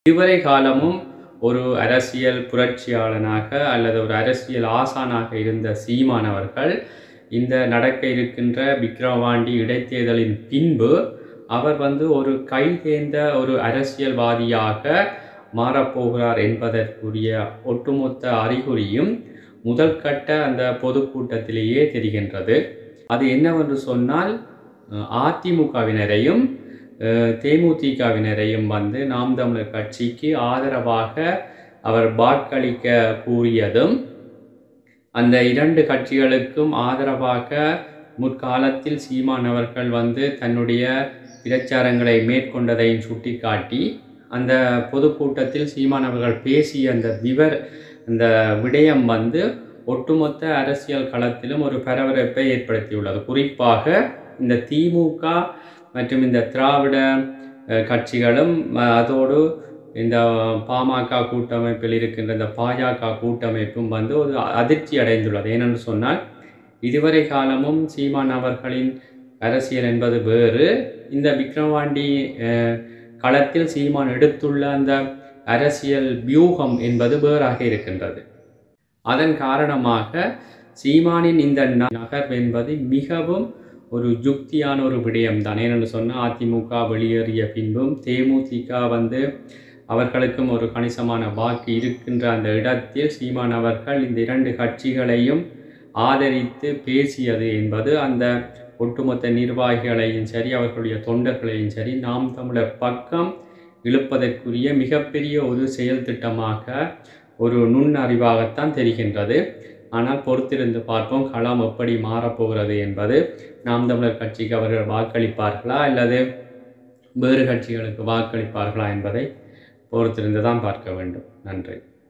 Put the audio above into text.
இதுவரை காலமும் ஒரு அரசியல் புரட்சியாளனாக அல்லது ஒரு அரசியல் ஆசானாக இருந்த சீமான் அவர்கள் இந்த நடக்க இருக்கின்ற விக்ரவாண்டி இடைத்தேர்தலின் பின்பு அவர் வந்து ஒரு கைதேர்ந்த ஒரு அரசியல்வாதியாக மாறப்போகிறார் என்பதற்குரிய ஒட்டுமொத்த அறிகுறியும் முதல் கட்ட அந்த பொதுக்கூட்டத்திலேயே தெரிகின்றது அது என்னவென்று சொன்னால் அஹ், அதிமுகவினரையும் அஹ், தேமுதிகவினரையும் வந்து நாம் தமிழர் கட்சிக்கு ஆதரவாக அவர் வாக்களிக்க கூறியதும் அந்த இரண்டு கட்சிகளுக்கும் ஆதரவாக முற்காலத்தில் சீமான் அவர்கள் வந்து தன்னுடைய பிரச்சாரங்களை மேற்கொண்டதையும் சுட்டிக்காட்டி அந்த பொதுக்கூட்டத்தில் சீமான் அவர்கள் பேசிய அந்த விவர் அந்த விடயம் வந்து ஒட்டுமொத்த அரசியல் களத்திலும் ஒரு பரபரப்பை ஏற்படுத்தியுள்ளது குறிப்பாக இந்த திமுக மற்றும் இந்த திராவிட அஹ், கட்சிகளும் அஹ், அதோடு இந்த பாமக கூட்டமைப்பில் இருக்கின்ற இந்த பாஜக கூட்டமைப்பும் வந்து ஒரு அதிர்ச்சி அடைந்துள்ளது ஏனென்று சொன்னால் இதுவரை காலமும் சீமான் அவர்களின் அரசியல் என்பது வேறு இந்த விக்ரவாண்டி அஹ், களத்தில் சீமான் எடுத்துள்ள அந்த அரசியல் வியூகம் என்பது வேறாக இருக்கின்றது அதன் காரணமாக சீமானின் இந்த ந- நகர்வு என்பது மிகவும் ஒரு யுக்தியான ஒரு விடயம்தான் ஏனென்று சொன்னால் அதிமுக வெளியேறிய பின்பும் தேமுதிக வந்து அவர்களுக்கும் ஒரு கணிசமான வாக்கு இருக்கின்ற அந்த இடத்தில் சீமான் அவர்கள் இந்த இரண்டு கட்சிகளையும் ஆதரித்து பேசியது என்பது அந்த ஒட்டுமொத்த நிர்வாகிகளையும் சரி அவர்களுடைய தொண்டர்களையும் சரி நாம் தமிழர் பக்கம் இழுப்பதற்குரிய மிகப்பெரிய ஒரு செயல் திட்டமாக ஒரு நுண்ணறிவாகத்தான் தெரிகின்றது ஆனால் பொறுத்திருந்து பார்ப்போம் களம் எப்படி மாறப்போகிறது என்பது நாம் தமிழர் கட்சிக்கு அவர்கள் வாக்களிப்பார்களா அல்லது வேறு கட்சிகளுக்கு வாக்களிப்பார்களா என்பதை பொறுத்திருந்து தான் பார்க்க வேண்டும் நன்றி